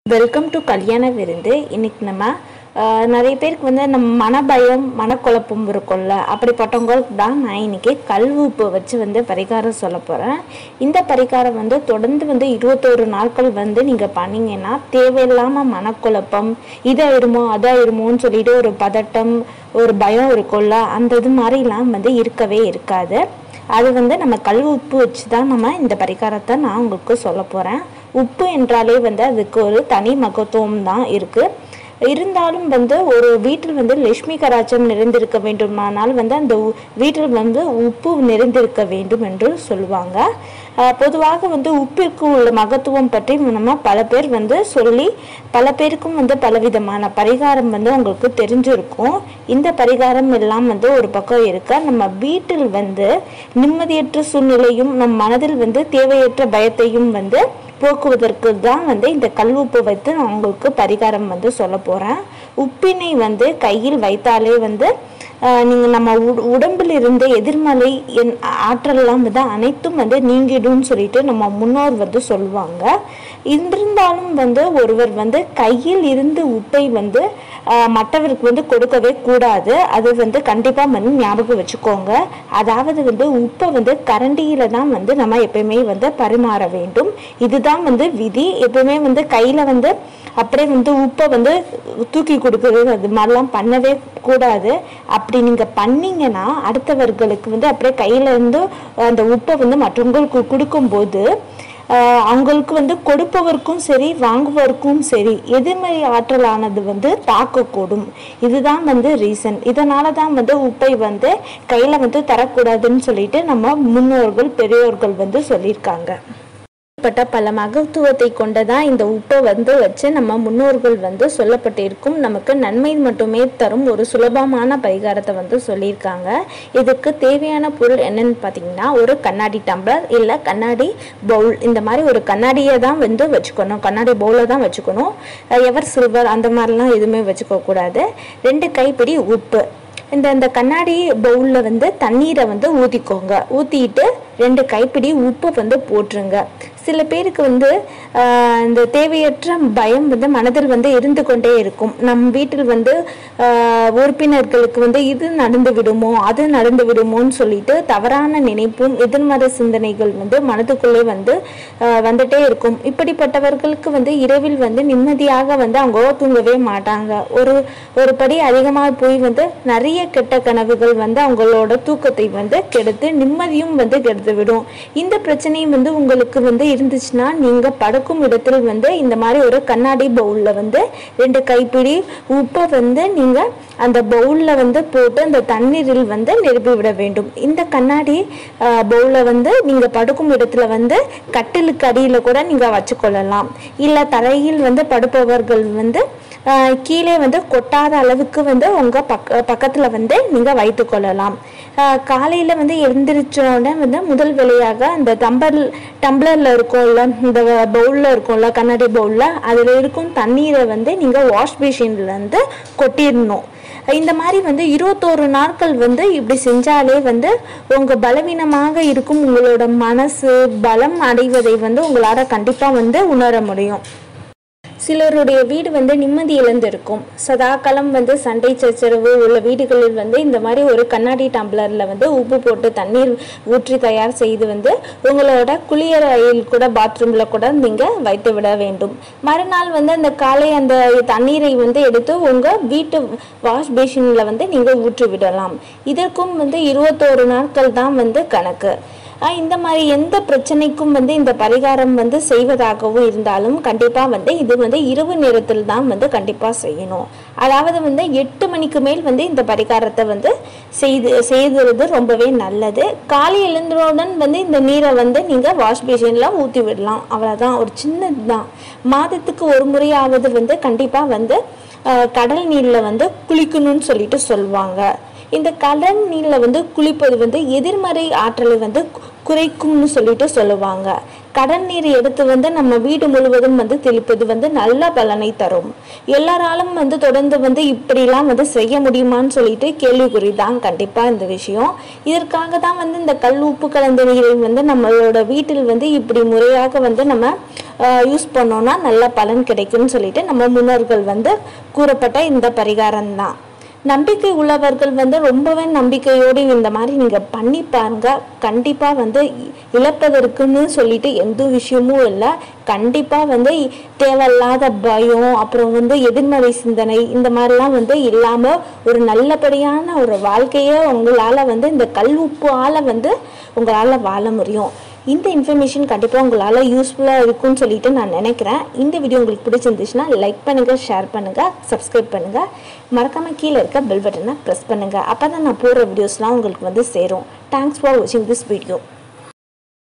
welcome to கல்யாண விருந்து இன்னைக்கு நம்ம ஆஹ், நிறைய பேருக்கு வந்து நம்ம மனபயம் மனக்குழப்பம் இருக்கும்ல அப்படிப்பட்டவங்களுக்கு தான் நான் இன்னைக்கு கல் உப்பு வச்சு வந்து பரிகாரம் சொல்ல போகிறேன் இந்த பரிகாரம் வந்து தொடர்ந்து வந்து இருபத்தோரு நாட்கள் வந்து நீங்கள் பண்ணீங்கன்னா தேவையில்லாமல் மனக்குழப்பம் இதாயிருமோ அதாயிருமோன்னு சொல்லிட்டு ஒரு பதட்டம் ஒரு பயம் இருக்கும்ல அந்த இது மாதிரிலாம் வந்து இருக்கவே இருக்காது அது வந்து நம்ம கல் உப்பு வச்சு தான் நம்ம இந்த பரிகாரத்தை நான் உங்களுக்கு சொல்ல போகிறேன் உப்பு என்றாலே வந்து அதுக்கு ஒரு தனி மகத்துவம் தான் இருக்குது இருந்தாலும் வந்து ஒரு வீட்டில் வந்து லட்சுமி கராச்சம் நிறைந்திருக்க வேண்டுமானால் வந்து அந்த உ- வீட்டில் வந்து உப்பு நிறைந்திருக்க வேண்டும் என்று சொல்லுவாங்க ஆஹ் பொதுவாக வந்து உப்பிற்கு உள்ள மகத்துவம் பற்றி நம்ம பல பேர் வந்து சொல்லி பல பேருக்கும் வந்து பலவிதமான பரிகாரம் வந்து உங்களுக்கு தெரிஞ்சிருக்கும் இந்த பரிகாரம் எல்லாம் வந்து ஒரு பக்கம் இருக்க நம்ம வீட்டில் வந்து நிம்மதியற்ற சூழ்நிலையும் நம் மனதில் வந்து தேவையற்ற பயத்தையும் வந்து போக்குவதற்கு தான் வந்து இந்த கல் உப்பு வைத்து நான் உங்களுக்கு பரிகாரம் வந்து சொல்ல போகிறேன் உப்பினை வந்து கையில் வைத்தாலே வந்து ஆஹ், நீங்க நம்ம உட- உடம்பில் இருந்த எதிர்மறை என் ஆற்றல்லாம் வந்து அனைத்தும் வந்து நீங்கிடும்னு சொல்லிட்டு நம்ம முன்னோர் வந்து சொல்லுவாங்க இருந்தாலும் வந்து ஒருவர் வந்து கையில் இருந்து உப்பை வந்து ஆஹ், மற்றவருக்கு வந்து கொடுக்கவே கூடாது அது வந்து கண்டிப்பாக வந்து ஞாபகம் வச்சுக்கோங்க அதாவது வந்து உப்பை வந்து கரண்டியில தான் வந்து நம்ம எப்பயுமே வந்து பரிமாற வேண்டும் இதுதான் வந்து விதி எப்பயுமே வந்து கையில வந்து அப்படியே வந்து உப்பை வந்து தூக்கி கொடுக்குறது அது மாதிரிலாம் பண்ணவே கூடாது அப்படி நீங்க பண்ணீங்கன்னா அடுத்தவர்களுக்கு வந்து அப்படியே கையில இருந்து அந்த உப்பை வந்து மற்றவங்களுக்கு கொடுக்கும்போது ஆஹ் அவங்களுக்கு வந்து கொடுப்பவருக்கும் சரி வாங்குவதற்கும் சரி எதிர்மறை ஆற்றலானது வந்து தாக்கக்கூடும் இதுதான் வந்து ரீசன் இதனால தான் வந்து உப்பை வந்து கையில் வந்து தரக்கூடாதுன்னு சொல்லிட்டு நம்ம முன்னோர்கள் பெரியோர்கள் வந்து சொல்லியிருக்காங்க பட்ட பல மகத்துவத்தை கொண்டதான் இந்த உப்பை வந்து வச்சு நம்ம முன்னோர்கள் வந்து சொல்லப்பட்டிருக்கும் நமக்கு நன்மை மட்டுமே தரும் ஒரு சுலபமான பரிகாரத்தை வந்து சொல்லியிருக்காங்க இதுக்கு தேவையான பொருள் என்னன்னு பார்த்தீங்கன்னா ஒரு கண்ணாடி டம்ளர் இல்லை கண்ணாடி பவுல் இந்த மாதிரி ஒரு கண்ணாடியை தான் வந்து வச்சுக்கணும் கண்ணாடி பவுலை தான் வச்சுக்கணும் எவர் சில்வர் அந்த மாதிரிலாம் எதுவுமே வச்சுக்க கூடாது ரெண்டு கைப்பிடி உப்பு இந்த இந்த கண்ணாடி பவுலில் வந்து தண்ணீரை வந்து ஊற்றிக்கோங்க ஊற்றிட்டு ரெண்டு கைப்பிடி உப்பை வந்து போட்டுருங்க சில பேருக்கு வந்து ஆஹ், இந்த தேவையற்ற பயம் வந்து மனதில் வந்து இருந்து கொண்டே இருக்கும் நம் வீட்டில் வந்து ஆஹ், உறுப்பினர்களுக்கு வந்து இது நடந்து விடுமோ அது நடந்து விடுமோன்னு சொல்லிட்டு தவறான நினைப்பும் எதிர்மறை சிந்தனைகள் வந்து மனதுக்குள்ளே வந்து ஆஹ், வந்துட்டே இருக்கும் இப்படிப்பட்டவர்களுக்கு வந்து இரவில் வந்து நிம்மதியாக வந்து அவங்க தூங்கவே மாட்டாங்க ஒரு ஒரு படி அதிகமாக போய் வந்து நிறைய கெட்ட கனவுகள் வந்து அவங்களோட தூக்கத்தை வந்து கெடுத்து நிம்மதியும் வந்து கெடுத்து விடும் இந்த பிரச்சனையும் வந்து உங்களுக்கு வந்து இருந்துச்சுன்னா நீங்க படுக்கும் இடத்தில் வந்து இந்த மாதிரி ஒரு கண்ணாடி பவுல்ல வந்து ரெண்டு கைப்பிடி உப்பை வந்து நீங்க அந்த பவுல்ல வந்து போட்டு அந்த தண்ணீரில் வந்து நிரப்பி விட வேண்டும் இந்த கண்ணாடி பவுல வந்து நீங்க படுக்கும் இடத்துல வந்து கட்டிலுக்கு அடியில கூட நீங்க வச்சுக்கொள்ளலாம் இல்ல தரையில் வந்து படுப்பவர்கள் வந்து ஆஹ் கீழே வந்து கொட்டாத அளவுக்கு வந்து உங்க பக்க பக்கத்துல வந்து நீங்க வைத்துக் கொள்ளலாம் ஆஹ் காலையில வந்து எழுந்திரிச்ச உடனே வந்து முதல் வேலையாக அந்த டம்பர் டம்ளர்ல இருக்கும்ல இந்த பவுல்ல இருக்கும்ல கண்ணாடி பவுல்ல அதுல இருக்கும் தண்ணீரை வந்து நீங்க வாஷ் பேஷன்ல இருந்து கொட்டிடணும் இந்த மாதிரி வந்து இருபத்தோரு நாட்கள் வந்து இப்படி செஞ்சாலே வந்து உங்க பலவீனமாக இருக்கும் உங்களோட மனசு பலம் அடைவதை வந்து உங்களால கண்டிப்பா வந்து உணர முடியும் சிலருடைய வீடு வந்து நிம்மதி இழந்திருக்கும் சதாகாலம் வந்து சண்டை சச்சரவு உள்ள வீடுகளில் வந்து இந்த மாதிரி ஒரு கண்ணாடி டம்ளரில் வந்து உப்பு போட்டு தண்ணீர் ஊற்றி தயார் செய்து வந்து உங்களோட குளியலையில் கூட பாத்ரூமில் கூட நீங்கள் வைத்து விட வேண்டும் மறுநாள் வந்து அந்த காலை அந்த தண்ணீரை வந்து எடுத்து உங்கள் வீட்டு வாஷ் பேஷனில் வந்து நீங்கள் ஊற்றி விடலாம் இதற்கும் வந்து இருபத்தோரு நாட்கள் தான் வந்து கணக்கு ஆஹ் இந்த மாதிரி எந்த பிரச்சனைக்கும் வந்து இந்த பரிகாரம் வந்து செய்வதாகவும் இருந்தாலும் கண்டிப்பாக வந்து இது வந்து இரவு நேரத்தில் தான் வந்து கண்டிப்பாக செய்யணும் அதாவது வந்து எட்டு மணிக்கு மேல் வந்து இந்த பரிகாரத்தை வந்து செய்து செய்கிறது ரொம்பவே நல்லது காலை எழுந்தவுடன் வந்து இந்த நீரை வந்து நீங்கள் வாஷ் பேஷனில் ஊற்றி விடலாம் அவ்வளோதான் ஒரு சின்னது தான் மாதத்துக்கு ஒரு முறையாவது வந்து கண்டிப்பாக வந்து ஆஹ் கடல் நீரில் வந்து குளிக்கணும்னு சொல்லிட்டு சொல்லுவாங்க இந்த கடல் நீரில் வந்து குளிப்பது வந்து எதிர்மறை ஆற்றலை வந்து கு- குறைக்கும்னு சொல்லிட்டு சொல்லுவாங்க கடல் நீர் எடுத்து வந்து நம்ம வீடு முழுவதும் வந்து தெளிப்பது வந்து நல்ல பலனை தரும் எல்லாராலும் வந்து தொடர்ந்து வந்து இப்படிலாம் வந்து செய்ய முடியுமான்னு சொல்லிட்டு கேள்விக்குறி தான் கண்டிப்பாக இந்த விஷயம் இதற்காக தான் வந்து இந்த கல் உப்பு கலந்த நீரை வந்து நம்மளோட வீட்டில் வந்து இப்படி முறையாக வந்து நம்ம யூஸ் பண்ணோம்னா நல்ல பலன் கிடைக்கும்னு சொல்லிட்டு நம்ம முன்னோர்கள் வந்து கூறப்பட்ட இந்த பரிகாரம் தான் நம்பிக்கை உள்ளவர்கள் வந்து ரொம்பவே நம்பிக்கையோடு இந்த மாதிரி நீங்கள் பண்ணி பாருங்க கண்டிப்பாக வந்து இ- இழப்பதற்குன்னு சொல்லிட்டு எந்த விஷயமும் இல்லை கண்டிப்பாக வந்து இ- தேவையில்லாத பயம் அப்புறம் வந்து எதிர்மறை சிந்தனை இந்த மாதிரிலாம் வந்து இல்லாமல் ஒரு நல்லபடியான ஒரு வாழ்க்கையை உங்களால் வந்து இந்த கல் உப்பால் வந்து உங்களால் வாழ முடியும் இந்த இன்ஃபர்மேஷன் கண்டிப்பாக உங்களால் யூஸ்ஃபுல்லாக இருக்கும்னு சொல்லிட்டு நான் நினைக்கிறேன் இந்த வீடியோ உங்களுக்கு பிடிச்சிருந்துச்சுன்னா லைக் பண்ணுங்கள் ஷேர் பண்ணுங்கள் சப்ஸ்கிரைப் பண்ணுங்கள் மறக்காமல் கீழே இருக்க பெல் பட்டனை ப்ரெஸ் பண்ணுங்கள் அப்போ தான் நான் போடுற வீடியோஸ்லாம் உங்களுக்கு வந்து சேரும் தேங்க்ஸ் ஃபார் வாட்சிங் திஸ் வீடியோ